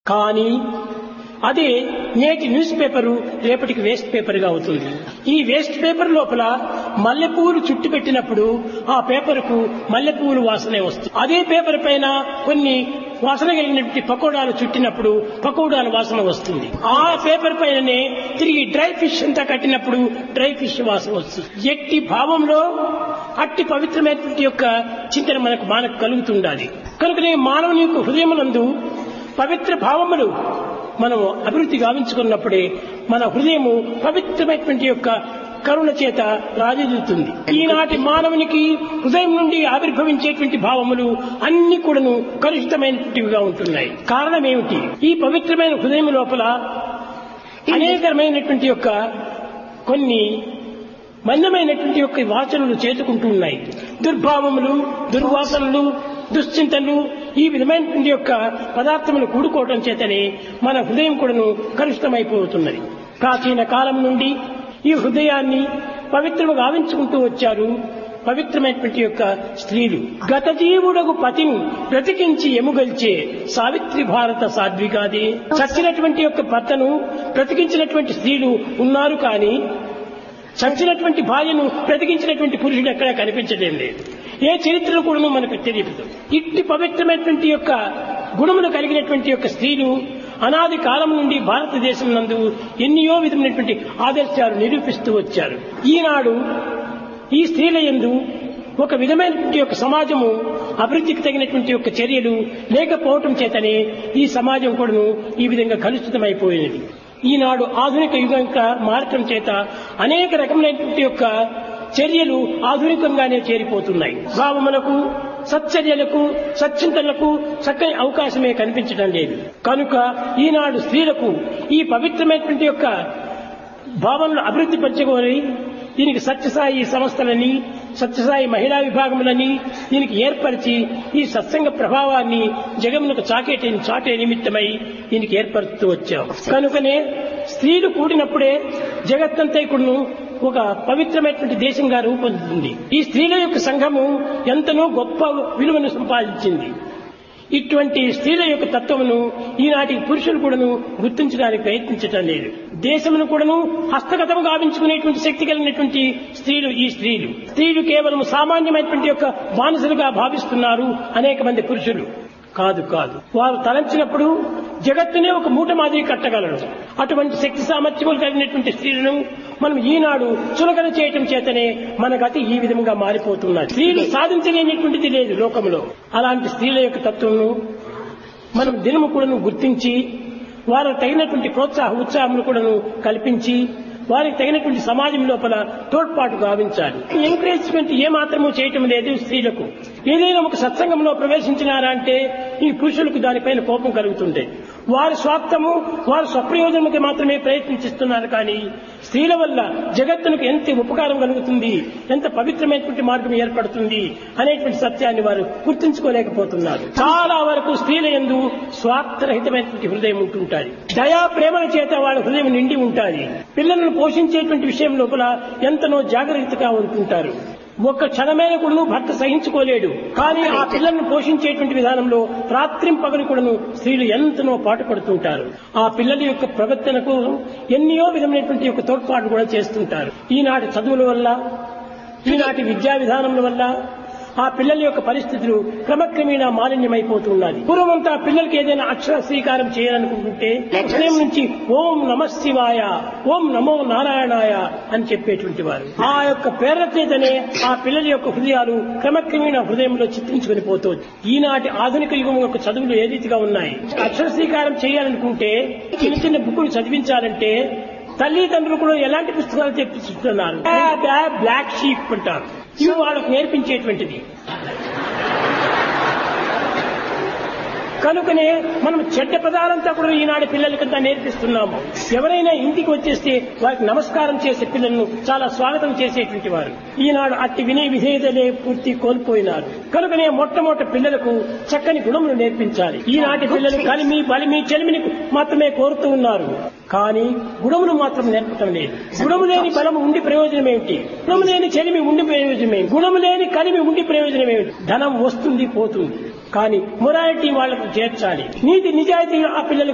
కానీ అదే నేటి న్యూస్ పేపరు రేపటికి వేస్ట్ పేపర్ గా అవుతుంది ఈ వేస్ట్ పేపర్ లోపల మల్లెపూలు చుట్టు పెట్టినప్పుడు ఆ పేపర్కు మల్లెపూలు వాసనే వస్తుంది అదే పేపర్ పైన కొన్ని వాసన కలిగినటువంటి పకోడాలు చుట్టినప్పుడు పకోడాల వాసన వస్తుంది ఆ పేపర్ పైననే తిరిగి డ్రై ఫిష్ అంతా కట్టినప్పుడు డ్రై ఫిష్ వాసన వస్తుంది ఎట్టి భావంలో అట్టి పవిత్రమైనటువంటి యొక్క చింతన మనకు మనకు కలుగుతుండాలి కనుకనే మానవుని యొక్క హృదయమునందు పవిత్ర భావములు మనము అభివృద్ధి గావించుకున్నప్పుడే మన హృదయము పవిత్రమైనటువంటి యొక్క కరుణ చేత రాజదిద్దుతుంది ఈనాటి మానవునికి హృదయం నుండి ఆవిర్భవించేటువంటి భావములు అన్ని కూడాను కలుషితమైనటువంటివిగా ఉంటున్నాయి కారణం ఏమిటి ఈ పవిత్రమైన హృదయం లోపల అనేకమైనటువంటి యొక్క కొన్ని మందమైనటువంటి యొక్క వాచనలు చేతుకుంటూ ఉన్నాయి దుర్భావములు దుర్వాసనలు దుశ్చింతలు ఈ విధమైనటువంటి యొక్క పదార్థములు కూడుకోవటం చేతనే మన హృదయం కూడాను కలుషితమైపోతున్నది ప్రాచీన కాలం నుండి ఈ హృదయాన్ని పవిత్రము గావించుకుంటూ వచ్చారు పవిత్రమైనటువంటి యొక్క స్త్రీలు గత జీవుడకు పతిని బ్రతికించి ఎముగల్చే సావిత్రి భారత సాధ్విగాది చచ్చినటువంటి యొక్క భర్తను బ్రతికించినటువంటి స్త్రీలు ఉన్నారు కానీ చచ్చినటువంటి భార్యను బ్రతికించినటువంటి పురుషుడు ఎక్కడా కనిపించడం లేదు ఏ చరిత్రలో కూడా మనకు తెలియదు ఇట్టి పవిత్రమైనటువంటి యొక్క గుణములు కలిగినటువంటి యొక్క స్త్రీలు అనాది కాలం నుండి భారతదేశం నందు ఎన్నో విధమైనటువంటి ఆదర్శాలు నిరూపిస్తూ వచ్చారు ఈనాడు ఈ స్త్రీల యందు ఒక విధమైనటువంటి యొక్క సమాజము అభివృద్ధికి తగినటువంటి యొక్క చర్యలు లేకపోవటం చేతనే ఈ సమాజం కూడాను ఈ విధంగా కలుషితమైపోయినది ఈనాడు ఆధునిక యుగంగా మారటం చేత అనేక రకములైనటువంటి యొక్క చర్యలు ఆధునికంగానే చేరిపోతున్నాయి భావములకు సచ్చర్యలకు సచ్చింతనలకు చక్కని అవకాశమే కనిపించడం లేదు కనుక ఈనాడు స్త్రీలకు ఈ పవిత్రమైనటువంటి యొక్క భావనలు అభివృద్ధి పరచుకొని దీనికి సత్యసాయి సంస్థలని సత్యసాయి మహిళా విభాగములని దీనికి ఏర్పరిచి ఈ సత్సంగ ప్రభావాన్ని జగమునకు చాకేటి చాటే నిమిత్తమై దీనికి ఏర్పరుస్తూ వచ్చాం కనుకనే స్త్రీలు కూడినప్పుడే జగత్తంతైకుడును ఒక పవిత్రమైనటువంటి దేశంగా రూపొందుతుంది ఈ స్త్రీల యొక్క సంఘము ఎంతనో గొప్ప విలువను సంపాదించింది ఇటువంటి స్త్రీల యొక్క తత్వమును ఈనాటి పురుషులు కూడాను గుర్తించడానికి ప్రయత్నించటం లేదు దేశమును కూడాను హస్తగతం గావించుకునేటువంటి శక్తి కలిగినటువంటి స్త్రీలు ఈ స్త్రీలు స్త్రీలు కేవలం సామాన్యమైనటువంటి యొక్క బానిసలుగా భావిస్తున్నారు అనేక మంది పురుషులు కాదు కాదు వారు తలంచినప్పుడు జగత్తునే ఒక మూట మాదిరి కట్టగలరు అటువంటి శక్తి సామర్థ్యములు కలిగినటువంటి స్త్రీలను మనం ఈనాడు చులకన చేయటం చేతనే మన గతి ఈ విధంగా మారిపోతున్నది స్త్రీలు సాధించలేనటువంటిది లేదు లోకంలో అలాంటి స్త్రీల యొక్క తత్వము మనం దినము కూడాను గుర్తించి వారికి తగినటువంటి ప్రోత్సాహ ఉత్సాహములు కూడాను కల్పించి వారికి తగినటువంటి సమాజం లోపల తోడ్పాటు గావించాలి ఎంకరేజ్మెంట్ ఏ మాత్రము చేయటం లేదు స్త్రీలకు ఏదైనా ఒక సత్సంగంలో ప్రవేశించినారా అంటే ఈ పురుషులకు దానిపైన కోపం కలుగుతుండే వారి స్వార్థము వారి స్వప్రయోజనముకి మాత్రమే ప్రయత్నిస్తున్నారు కానీ స్త్రీల వల్ల జగత్తునికి ఎంత ఉపకారం కలుగుతుంది ఎంత పవిత్రమైనటువంటి మార్గం ఏర్పడుతుంది అనేటువంటి సత్యాన్ని వారు గుర్తించుకోలేకపోతున్నారు చాలా వరకు స్త్రీల ఎందు స్వార్థరహితమైనటువంటి హృదయం ఉంటుంటాయి దయా ప్రేమల చేత వాళ్ళ హృదయం నిండి ఉంటాయి పిల్లలను పోషించేటువంటి విషయం లోపల ఎంతనో జాగ్రత్తగా ఉంటుంటారు ఒక్క క్షణమైన కూడాను భర్త సహించుకోలేడు కానీ ఆ పిల్లలను పోషించేటువంటి విధానంలో రాత్రిం పగలు కూడాను స్త్రీలు ఎంతనో పాటుపడుతుంటారు ఆ పిల్లల యొక్క ప్రవర్తనకు ఎన్నో విధమైనటువంటి యొక్క తోడ్పాటు కూడా చేస్తుంటారు ఈనాటి చదువుల వల్ల ఈనాటి విద్యా విధానముల వల్ల ఆ పిల్లల యొక్క పరిస్థితులు క్రమక్రమేణా మాలిన్యమైపోతున్నది పూర్వమంతా పిల్లలకి ఏదైనా అక్షర స్వీకారం చేయాలనుకుంటుంటే హృదయం నుంచి ఓం నమ శివాయ ఓం నమో నారాయణాయ అని చెప్పేటువంటి వారు ఆ యొక్క ప్రేరణ చేతనే ఆ పిల్లల యొక్క హృదయాలు క్రమక్రమేణా హృదయంలో చిత్రించుకుని పోతుంది ఈనాటి ఆధునిక యుగం యొక్క చదువులు ఏ రీతిగా ఉన్నాయి అక్షర స్వీకారం చేయాలనుకుంటే చిన్న చిన్న బుక్కులు చదివించాలంటే తల్లిదండ్రులు కూడా ఎలాంటి పుస్తకాలు తెప్పిస్తున్నారు బ్లాక్ షీప్ అంటారు ఇవి వాళ్ళకు నేర్పించేటువంటిది కనుకనే మనం చెడ్డ పదాలంతా కూడా ఈనాడు పిల్లలకంతా నేర్పిస్తున్నాము ఎవరైనా ఇంటికి వచ్చేస్తే వారికి నమస్కారం చేసే పిల్లలను చాలా స్వాగతం చేసేటువంటి వారు ఈనాడు అట్టి వినయ విధేయతలే పూర్తి కోల్పోయినారు కనుకనే మొట్టమొదటి పిల్లలకు చక్కని గుణములు నేర్పించాలి ఈనాటి పిల్లలు కలిమి బలిమి చెలిమిని మాత్రమే కోరుతూ ఉన్నారు కానీ గుణములు మాత్రం నేర్పటం లేదు గుణము లేని బలము ఉండి ప్రయోజనం ఏమిటి గుణము లేని చెలిమి ఉండి ప్రయోజనం ఏమిటి గుణము లేని కలిమి ఉండి ప్రయోజనం ఏమిటి ధనం వస్తుంది పోతుంది కానీ మొరాలిటీ వాళ్లకు చేర్చాలి నీతి నిజాయితీ ఆ పిల్లలకు